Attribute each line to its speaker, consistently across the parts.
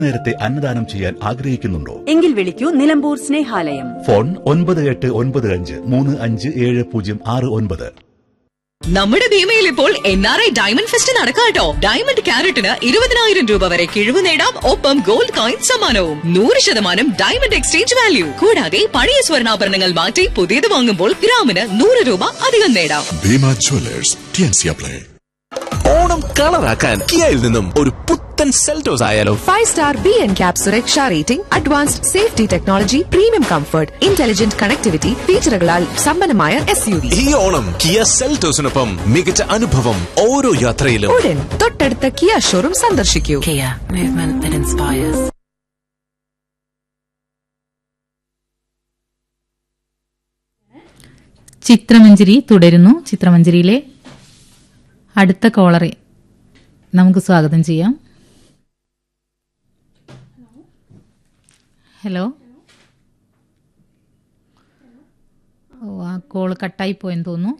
Speaker 1: നേരത്തെ അന്നദാനം ചെയ്യാൻ ആഗ്രഹിക്കുന്നുണ്ടോ
Speaker 2: എങ്കിൽ വിളിക്കൂ നിലമ്പൂർ സ്നേഹാലയം
Speaker 1: ഫോൺ ഒൻപത് എട്ട് ഒൻപത് അഞ്ച് മൂന്ന് അഞ്ച് ഏഴ് പൂജ്യം ആറ് ഒൻപത്
Speaker 3: നമ്മുടെ ഭീമയിൽ ഇപ്പോൾ N R I diamond fest നടക്കാട്ടോ ഡയമണ്ട് ക്യാരറ്റിന് ഇരുപതിനായിരം രൂപ വരെ കിഴിവ് നേടാം ഒപ്പം ഗോൾഡ് കോയിൻ സമ്മാനവും നൂറ് ശതമാനം ഡയമണ്ട് എക്സ്ചേഞ്ച് വാല്യൂ കൂടാതെ പഴയ സ്വർണ്ണാഭരണങ്ങൾ മാറ്റി പുതിയത് വാങ്ങുമ്പോൾ ഗ്രാമിന് നൂറ് രൂപ അധികം നേടാം
Speaker 4: ഭീമ ജ്വല്ലേഴ്സ് ടിയൻസിയ പ്ലേ
Speaker 5: ഓണം കളറാക്കാൻ കിയയിൽ നിന്നും ഒരു പുത്തൻ സെൽറ്റോസ് ആയാലോ
Speaker 6: Five star B and Cap Sureksha rating, advanced safety technology, premium comfort, intelligent connectivity, ഫീച്ചറുകളാൽ സമ്പന്നമായ എസ് യു വി
Speaker 5: ഈ ഓണം കിയ സെൽറ്റോസിനൊപ്പം മികച്ച അനുഭവം ഓരോ യാത്രയിലും
Speaker 6: ഉടൻ തൊട്ടടുത്ത കിയ ഷോറൂം സന്ദർശിക്കൂ
Speaker 7: Kia, movement that inspires.
Speaker 8: Chitramanjari തുടരുന്നു ചിത്രമഞ്ജരിയിലെ അടുത്ത കോളറെ നമുക്ക് സ്വാഗതം ചെയ്യാം ഹലോ ഓ ആ കോള് കട്ടായി പോയെന്ന് തോന്നുന്നു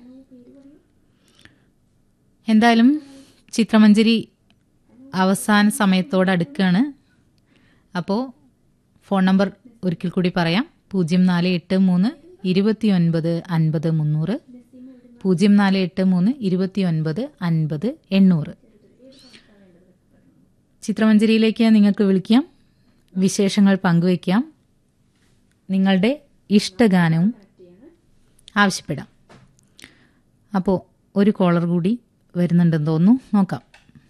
Speaker 8: എന്തായാലും ചിത്രമഞ്ജരി അവസാന സമയത്തോട് അടുക്കുകയാണ് അപ്പോൾ ഫോൺ നമ്പർ ഒരിക്കൽ കൂടി പറയാം പൂജ്യം നാല് എട്ട് മൂന്ന് ഇരുപത്തി ഒൻപത് അൻപത് മുന്നൂറ് പൂജ്യം നാല് എട്ട് മൂന്ന് ഇരുപത്തി ഒൻപത് അൻപത് എണ്ണൂറ് ചിത്രമഞ്ജരിയിലേക്ക് നിങ്ങൾക്ക് വിളിക്കാം വിശേഷങ്ങൾ പങ്കുവയ്ക്കാം നിങ്ങളുടെ ഇഷ്ടഗാനവും ആവശ്യപ്പെടാം അപ്പോൾ ഒരു കോളർ കൂടി വരുന്നുണ്ടെന്ന് തോന്നുന്നു നോക്കാം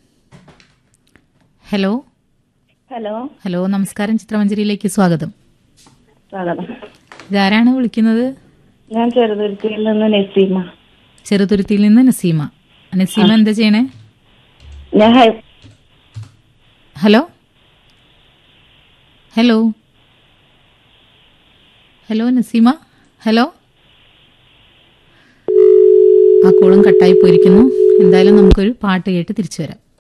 Speaker 8: ഹലോ
Speaker 9: ഹലോ
Speaker 8: ഹലോ നമസ്കാരം ചിത്രമഞ്ജരിയിലേക്ക് സ്വാഗതം
Speaker 9: സ്വാഗതം
Speaker 8: ഇതാരാണ് വിളിക്കുന്നത്
Speaker 9: ഞാൻ ചെറുതുരുത്തിയിൽ നിന്ന് നസീമ
Speaker 8: ചെറുതുരുത്തിയിൽ നിന്ന് നസീമ നസീമ എന്താ ചെയ്യണേ
Speaker 9: ഞാൻ hi-
Speaker 8: hello hello hello Naseema hello ആ കോളും കട്ടായി പോയിരിക്കുന്നു എന്തായാലും നമുക്കൊരു പാട്ട് കേട്ട് തിരിച്ചു വരാം